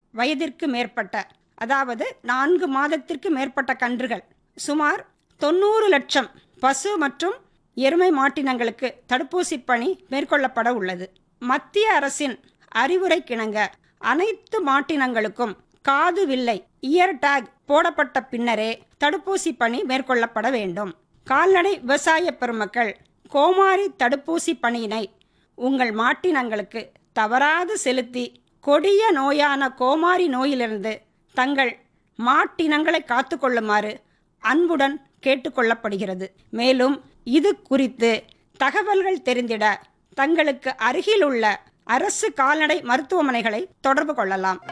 வயதிற்கு மேற்பட்ட அதாவது நான்கு மாதத்திற்கு மேற்பட்ட கன்றுகள் சுமார் தொண்ணூறு லட்சம் பசு மற்றும் எருமை மாட்டினங்களுக்கு தடுப்பூசி பணி மேற்கொள்ளப்பட உள்ளது மத்திய அரசின் அறிவுரைக்கிணங்க அனைத்து மாட்டினங்களுக்கும் காது வில்லை இயர் டேக் போடப்பட்ட பின்னரே தடுப்பூசி பணி மேற்கொள்ளப்பட வேண்டும் கால்நடை விவசாய பெருமக்கள் கோமாரி தடுப்பூசி பணியினை உங்கள் மாட்டினங்களுக்கு தவறாது செலுத்தி கொடிய நோயான கோமாரி நோயிலிருந்து தங்கள் மாட்டினங்களை காத்துக்கொள்ளுமாறு அன்புடன் கேட்டுக்கொள்ளப்படுகிறது மேலும் இது குறித்து தகவல்கள் தெரிந்திட தங்களுக்கு அருகில் உள்ள அரசு கால்நடை மருத்துவமனைகளை தொடர்பு கொள்ளலாம்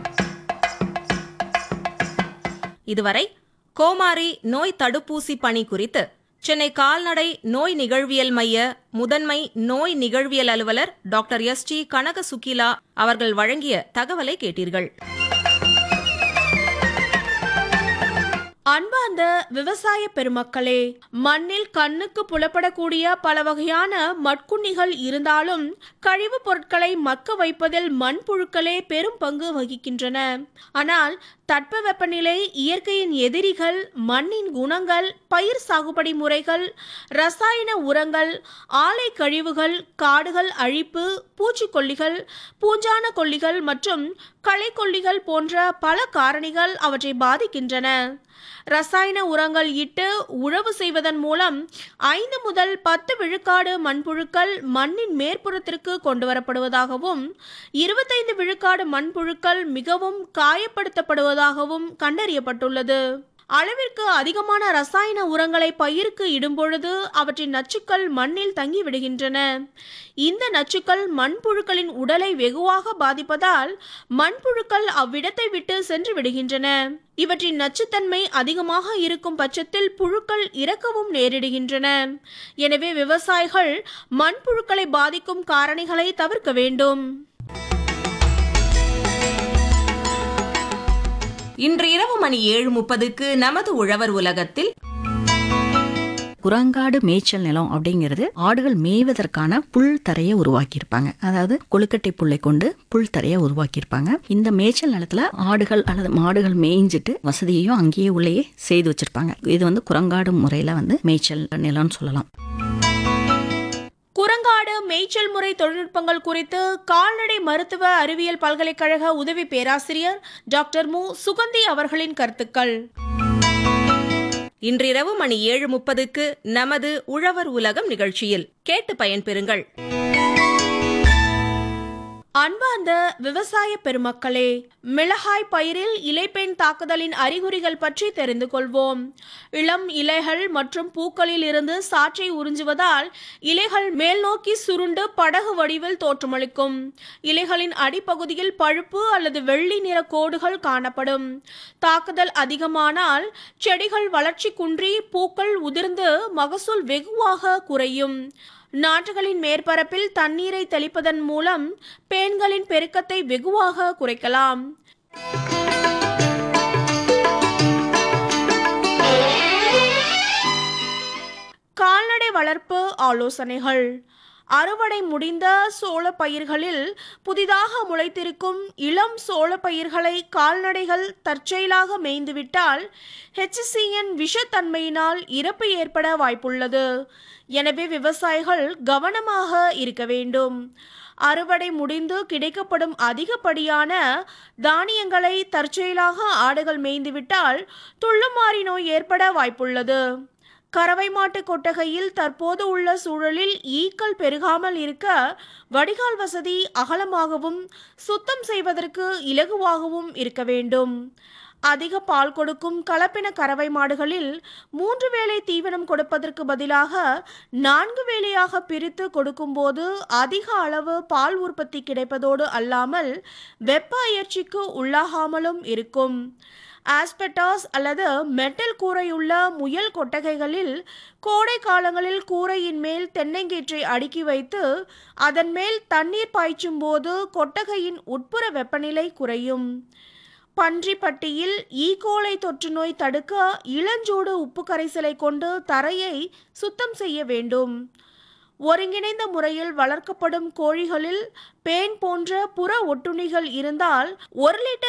இதுவரை கோமாரி நோய் தடுப்பூசி பணி குறித்து சென்னை கால்நடை நோய் நிகழ்வியல் மைய முதன்மை நோய் நிகழ்வியல் அலுவலர் doctor S D Kanaka Sukila அவர்கள் வழங்கிய தகவலை கேட்டீர்கள் அன்பார்ந்த விவசாய பெருமக்களே மண்ணில் கண்ணுக்கு புலப்படக்கூடிய பல வகையான மட்குண்ணிகள் இருந்தாலும் கழிவுப் பொருட்களை மக்க வைப்பதில் மண்புழுக்களே பெரும் பங்கு வகிக்கின்றன ஆனால் தட்பவெப்பநிலை இயற்கையின் எதிரிகள் மண்ணின் குணங்கள் பயிர் சாகுபடி முறைகள் ரசாயன உரங்கள் ஆலை கழிவுகள் காடுகள் அழிப்பு பூச்சிக்கொல்லிகள் பூஞ்சான கொல்லிகள் மற்றும் களைக்கொல்லிகள் போன்ற பல காரணிகள் அவற்றை பாதிக்கின்றன ரசாயன உரங்கள் இட்டு உழவு செய்வதன் மூலம் ஐந்து முதல் பத்து விழுக்காடு மண்புழுக்கள் மண்ணின் மேற்புறத்திற்கு கொண்டு வரப்படுவதாகவும் இருபத்தைந்து விழுக்காடு மண்புழுக்கள் மிகவும் காயப்படுத்தப்படுவதாகவும் கண்டறியப்பட்டுள்ளது அளவிற்கு அதிகமான ரசாயன உரங்களை பயிருக்கு இடும்பொழுது அவற்றின் நச்சுக்கள் மண்ணில் தங்கிவிடுகின்றன இந்த நச்சுக்கள் மண்புழுக்களின் உடலை வெகுவாக பாதிப்பதால் மண்புழுக்கள் அவ்விடத்தை விட்டு சென்று விடுகின்றன இவற்றின் நச்சுத்தன்மை அதிகமாக இருக்கும் பட்சத்தில் புழுக்கள் இறக்கவும் நேரிடுகின்றன எனவே விவசாயிகள் மண்புழுக்களை பாதிக்கும் காரணிகளை தவிர்க்க வேண்டும் இன்று இரவு மணி ஏழு முப்பதுக்கு நமது உழவர் உலகத்தில் குரங்காடு மேய்ச்சல் நிலம் அப்படிங்கிறது ஆடுகள் மேய்வதற்கான புல் தரையை உருவாக்கியிருப்பாங்க அதாவது கொழுக்கட்டை புல்லை கொண்டு புல் தரையை உருவாக்கியிருப்பாங்க இந்த மேய்ச்சல் நிலத்துல ஆடுகள் அல்லது மாடுகள் மேய்ஞ்சிட்டு வசதியையும் அங்கேயே உள்ளேயே செய்து வச்சிருப்பாங்க இது வந்து குரங்காடு முறையில வந்து மேய்ச்சல் நிலம்னு சொல்லலாம் குரங்காடு மேய்ச்சல் முறை தொழில்நுட்பங்கள் குறித்து கால்நடை மருத்துவ அறிவியல் பல்கலைக்கழக உதவி பேராசிரியர் டாக்டர் மு சுகந்தி அவர்களின் கருத்துக்கள் இன்றிரவு மணி ஏழு முப்பதுக்கு நமது உழவர் உலகம் நிகழ்ச்சியில் கேட்டு பயன்பெறுங்கள் அன்பார்ந்த விவசாய பெருமக்களே மிளகாய் பயிரில் இலைப்பெண் தாக்குதலின் அறிகுறிகள் பற்றி தெரிந்து கொள்வோம் இளம் இலைகள் மற்றும் பூக்களில் இருந்து சாற்றை உறிஞ்சுவதால் இலைகள் மேல் நோக்கி சுருண்டு படகு வடிவில் தோற்றமளிக்கும் இலைகளின் அடிப்பகுதியில் பழுப்பு அல்லது வெள்ளி நிற கோடுகள் காணப்படும் தாக்குதல் அதிகமானால் செடிகள் வளர்ச்சி குன்றி பூக்கள் உதிர்ந்து மகசூல் வெகுவாக குறையும் நாற்றுகளின் மேற்பரப்பில் தண்ணீரை தெளிப்பதன் மூலம் பேன்களின் பெருக்கத்தை வெகுவாக குறைக்கலாம் கால்நடை வளர்ப்பு ஆலோசனைகள் அறுவடை முடிந்த சோள பயிர்களில் புதிதாக முளைத்திருக்கும் இளம் சோள பயிர்களை கால்நடைகள் தற்செயலாக மேய்ந்துவிட்டால் ஹெச்சிசிஎன் விஷத்தன்மையினால் இறப்பு ஏற்பட வாய்ப்புள்ளது எனவே விவசாயிகள் கவனமாக இருக்க வேண்டும் அறுவடை முடிந்து கிடைக்கப்படும் அதிகப்படியான தானியங்களை தற்செயலாக ஆடுகள் மேய்ந்துவிட்டால் துள்ளுமாறி நோய் ஏற்பட வாய்ப்புள்ளது கறவை மாட்டு கொட்டகையில் தற்போது உள்ள சூழலில் ஈக்கள் பெருகாமல் இருக்க வடிகால் வசதி அகலமாகவும் சுத்தம் செய்வதற்கு இலகுவாகவும் இருக்க வேண்டும் அதிக பால் கொடுக்கும் கலப்பின கறவை மாடுகளில் மூன்று வேளை தீவனம் கொடுப்பதற்கு பதிலாக நான்கு வேளையாக பிரித்து கொடுக்கும்போது அதிக அளவு பால் உற்பத்தி கிடைப்பதோடு அல்லாமல் வெப்ப அயற்சிக்கு உள்ளாகாமலும் இருக்கும் ஆஸ்பெட்டாஸ் அல்லது மெட்டல் கூரையுள்ள முயல் கொட்டகைகளில் கோடை காலங்களில் கூரையின் மேல் தென்னங்கீற்றை அடுக்கி வைத்து அதன் மேல் தண்ணீர் பாய்ச்சும் போது கொட்டகையின் உட்புற வெப்பநிலை குறையும் பன்றிப்பட்டியில் ஈகோலை தொற்று நோய் தடுக்க இளஞ்சூடு உப்பு கரைசலை கொண்டு தரையை சுத்தம் செய்ய வேண்டும் ஒருங்கிணைந்த முறையில் வளர்க்கப்படும் கோழிகளில் பேன் போன்ற புற ஒட்டுண்ணிகள் இருந்தால் ஒரு லிட்டர்